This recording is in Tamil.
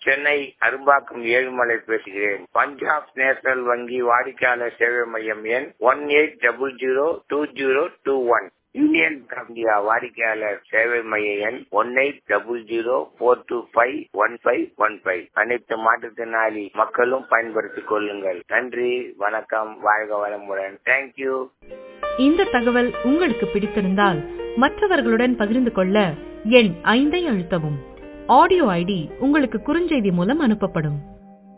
சென்னை அரும்பாக்கம் ஏழுமலை பேசுகிறேன் பஞ்சாப் நேஷனல் வங்கி வாடிக்கையாளர் சேவை மையம் எண் one eight double zero two zero two one union India வாடிக்கையாளர் சேவை மைய எண் one eight double zero four two five one five one five அனைத்து மாற்றுத்திறனாளி மக்களும் பயன்படுத்திக் கொள்ளுங்கள் நன்றி வணக்கம் வாழ்க வளமுடன் தேங்க்யூ இந்த தகவல் உங்களுக்கு பிடித்திருந்தால் மற்றவர்களுடன் பகிர்ந்து கொள்ள எண் ஐந்தை அழுத்தவும் ஆடியோ ஐடி உங்களுக்கு குறுஞ்செய்தி மூலம் அனுப்பப்படும்